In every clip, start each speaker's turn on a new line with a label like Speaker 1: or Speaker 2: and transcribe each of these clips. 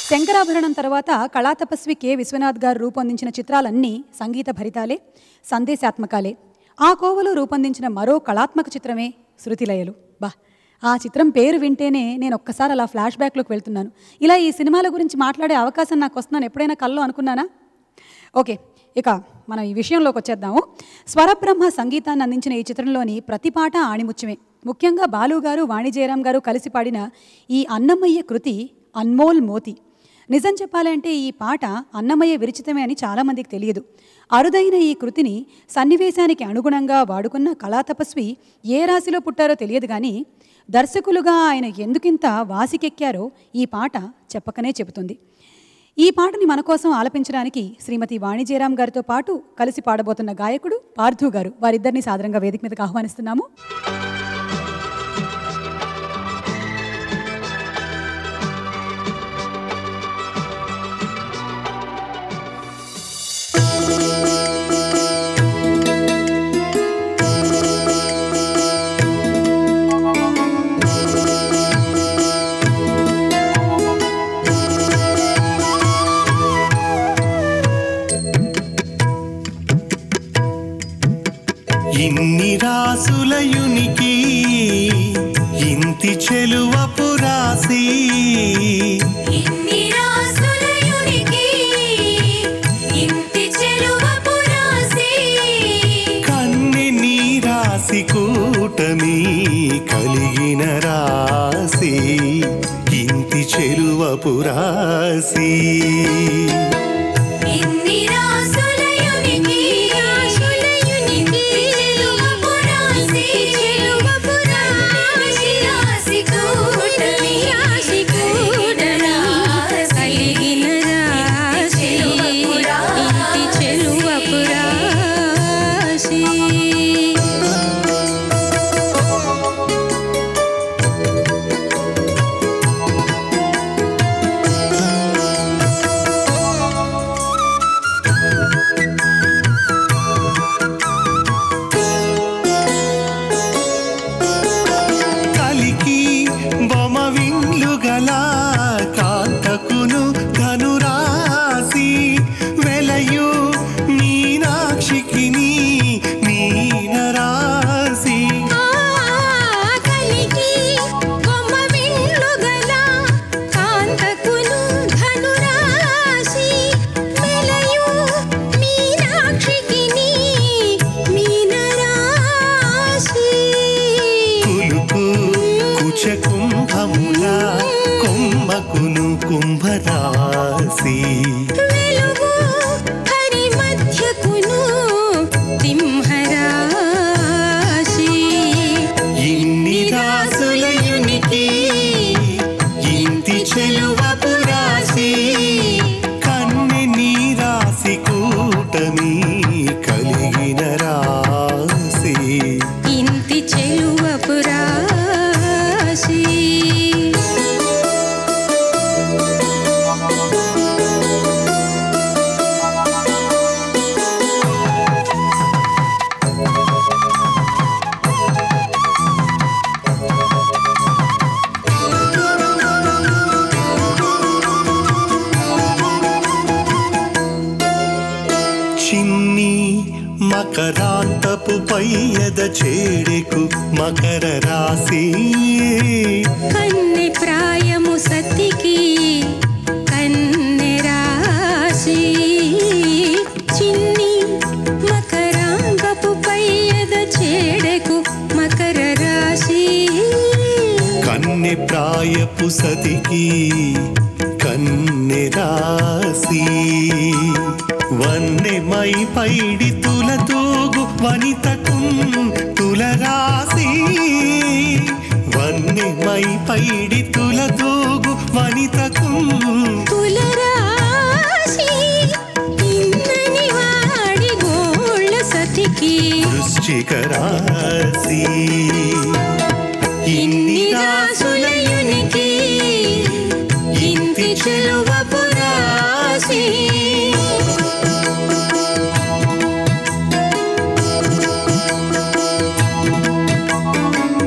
Speaker 1: శంకరాభరణం తర్వాత కళాతపస్వి కె విశ్వనాథ్ గారు రూపొందించిన చిత్రాలన్నీ సంగీత భరితాలే సందేశాత్మకాలే ఆ కోవలో రూపొందించిన మరో కళాత్మక చిత్రమే శృతిలయలు బా ఆ చిత్రం పేరు వింటేనే నేను ఒక్కసారి అలా ఫ్లాష్ బ్యాక్లోకి వెళ్తున్నాను ఇలా ఈ సినిమాల గురించి మాట్లాడే అవకాశం నాకు వస్తున్నాను ఎప్పుడైనా కల్లో అనుకున్నానా ఓకే ఇక మనం ఈ విషయంలోకి వచ్చేద్దాము స్వరబ్రహ్మ సంగీతాన్ని అందించిన ఈ చిత్రంలోని ప్రతి పాట ఆణిముత్యమే ముఖ్యంగా బాలు గారు వాణిజయరాం గారు కలిసి పాడిన ఈ అన్నమయ్య కృతి అన్మోల్ మోతి నిజం చెప్పాలంటే ఈ పాట అన్నమయ్య విరచితమే అని చాలామందికి తెలియదు అరుదైన ఈ కృతిని సన్నివేశానికి అనుగుణంగా వాడుకున్న కళాతపస్వి ఏ రాశిలో పుట్టారో తెలియదు కానీ దర్శకులుగా ఆయన ఎందుకింత వాసికెక్కారో ఈ పాట చెప్పకనే చెబుతుంది ఈ పాటని మన కోసం ఆలపించడానికి శ్రీమతి వాణిజయరాం గారితో పాటు కలిసి పాడబోతున్న గాయకుడు పార్థు గారు వారిద్దరిని సాదరంగా వేదిక మీదకి ఆహ్వానిస్తున్నాము
Speaker 2: ఇన్ని రాసులయునికి ఇంతి చెలువపు రాసి
Speaker 3: ఇన్ని రాసులయునికి ఇంటి చెలువపు రాసి
Speaker 2: కన్నె నీ రాసి కూటమి కలిగిన రాసి ఇంతి చెలువపు రాసి
Speaker 3: ఇన్ని రాసులయునికి రాసులయునికి చెలువపు రాసి చెలువపు రాసి రాసి కూటమి రాసి కూటమి కలిగిన రాసి ఇంటి చెలువపు రాసి
Speaker 2: కలికి బొమ విండ్లు గల కాంతకును ధనురాసి వెలయు మీనాక్షికి మీనరాసి
Speaker 3: కలికి కొమ్మ విల్లుగల కాంతకును ధనురాశి మెలయు మీనాక్షికి మీనరాశి
Speaker 2: కులుకు కుచ కుంభముల కొమ్మకును కుంభరాసి
Speaker 3: వెలుగు హరి మధ్యకును సింహరాశి
Speaker 2: ఇన్ని రాసులయునికి ఇంటి చెలువపు రాసి కన్నె నీ రాసి కూటమి కలిగిన రాసి
Speaker 3: ఇంటి చెలువపు రాశి
Speaker 2: చిన్ని మకరాంతపు పయ్యద చేడెకు మకర రాసి
Speaker 3: కన్నె ప్రాయము సతికి కన్నె రాశి చిన్ని మకరాంబపు పయ్యద చేడకు మకర రాశి
Speaker 2: కన్నె ప్రాయపు సతికి కన్నె రాసి వన్నెమై పైడి తుల తూగు వనితకు తుల రాసి వన్నెమై పైడి తుల తూగు వనితకు
Speaker 3: తుల రాశి ఇన్నని వాడి గోళ్ళ సతికి
Speaker 2: వృశ్చిక రాసి ఇన్ని రాసులయునికి ఇంటి చెలువపు రాసి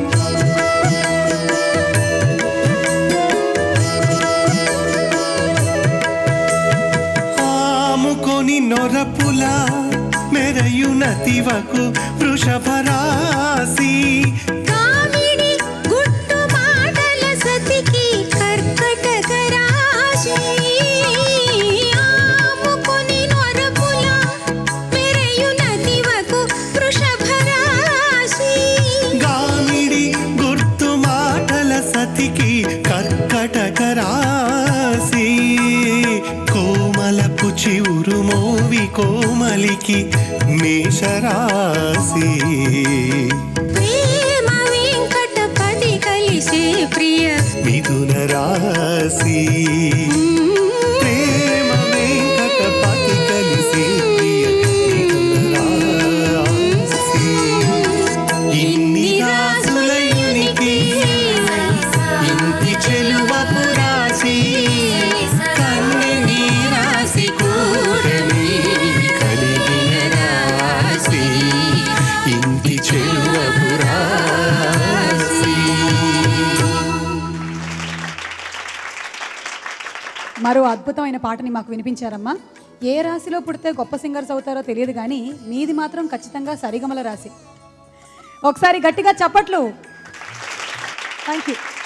Speaker 3: ఆ
Speaker 2: నొరపుల మెరయునతివకు వృషభ రాశి
Speaker 3: కామిడి గుట్టు మాటల సతికి కర్కటక రాశి ఆముకొని నొరపుల మెరయునదివకు వృషభ రాశి
Speaker 2: గామిడి గుర్తు మాటల సతికి కర్కటక రాశి కోమలపు చివురు మోవి కోమలికి మేషరాశి
Speaker 3: ప్రేమ వెంకటపతి కలిసే ప్రియ
Speaker 2: మిథున రాశి ప్రేమ వెంకటపతి కలిసి ప్రియ మిథున రాశి ఇన్ని రాసులయునికి ఇంటి చెలువపు రాశి కన్నె నీ రాశి కూడని కలిగిన రాశి ఇంటి చెలువపు రాశి
Speaker 1: మరో అద్భుతమైన పాటని మాకు వినిపించారమ్మా ఏ రాశిలో పుడితే గొప్ప సింగర్స్ అవుతారో తెలియదు కానీ మీది మాత్రం ఖచ్చితంగా సరిగమల రాశి ఒకసారి గట్టిగా చప్పట్లు థ్యాంక్ యూ